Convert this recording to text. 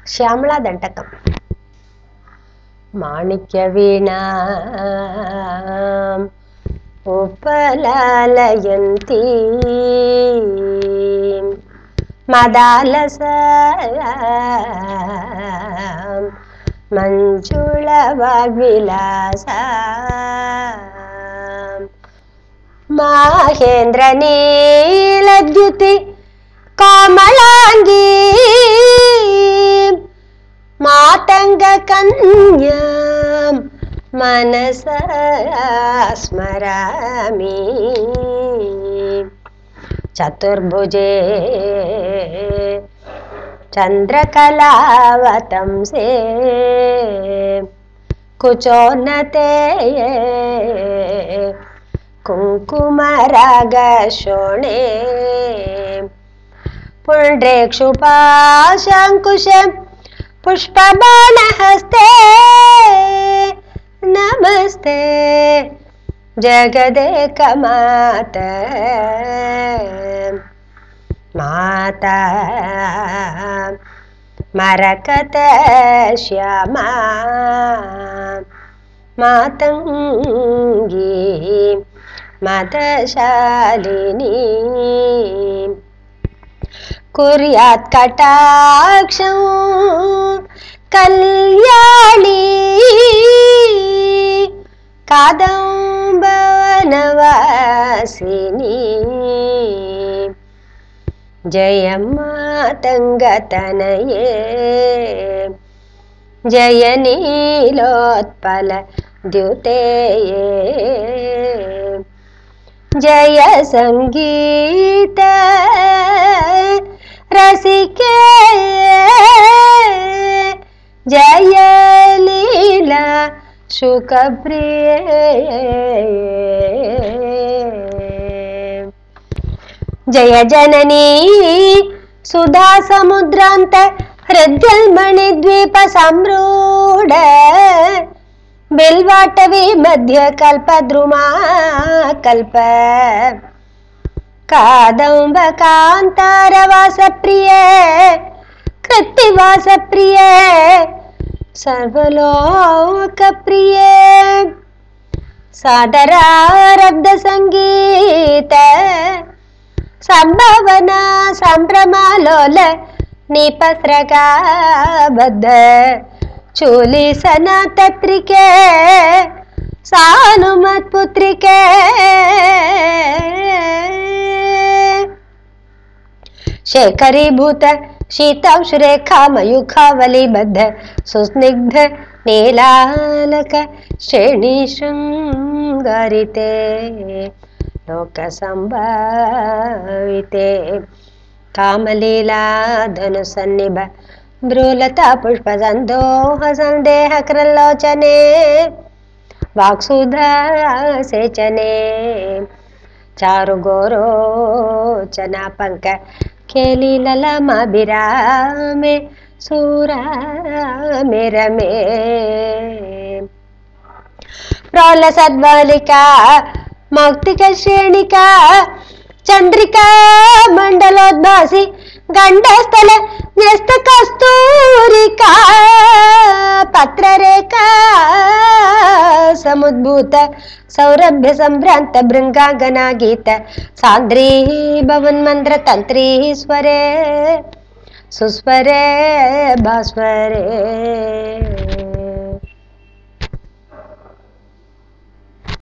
శ్యామలా దంటకం మాణిక్య వీణా ఉపలాలయంతి మదాలస మంజుళ వాగ్విలాస మాహేంద్ర నీలద్యుతి కోమలాంగీ మాతంగ కన్యాం మనస స్మరామి చతుర్భుజే చంద్రకళావతంసే కుచోన్నతే कुङ्कुमरागशोणे पुण्ड्रेक्षुपाशाङ्कुशे पुष्पबाणहस्ते नमस्ते जगदेकमात माता मरकत श्यामा मातङ्गी मदशालिनी कुर्यात् कटाक्षं कल्याणी कादम्बवनवासिनी जय मातङ्गतनये जय नीलोत्पल द्युतेये जय सङ्गीत रसिके जय लीला शुकप्रिये जय जननी सुधा समुद्रान्त हृद्यल्मणिद्वीप सम्रूढ बिल्वाटवी मध्य कल्प द्रुमा कल्प कादम्ब कान्तारवास प्रिय कृत्तिवास प्रिय सर्वलोक प्रिय सादरारब्ध संगीत సంభవన సంభ్రమాలోల నిపస్రగా బద్ద చూలి సనాతత్రికే సానుమత్ పుత్రికే శేఖరీభూత శీతాంశురేఖా మయూఖావలీబద్ధ సుస్నిగ్ధ నీలాలక శ్రేణి శృంగారితే లోక సంభావితే కామలీలా ధను సన్నిభ భ్రూలత పుష్ప సందోహ సందేహ క్రలోచనే వాక్సుధా సేచనే చారు గోరోచన పంక కేలీలలమభిరామే సూరామే రమే ప్రోల సద్వాలికా మౌక్తిక శ్రేణికా చంద్రికా మండలోద్భాసి గండస్థల న్యస్త కస్తూరికా పత్రరేఖా సముద్భూత సౌరభ్య సంభ్రాంత భృంగాగనా గీత సాంద్రీ భవన్మంద్ర తంత్రీ స్వరే సుస్వరే భాస్వరే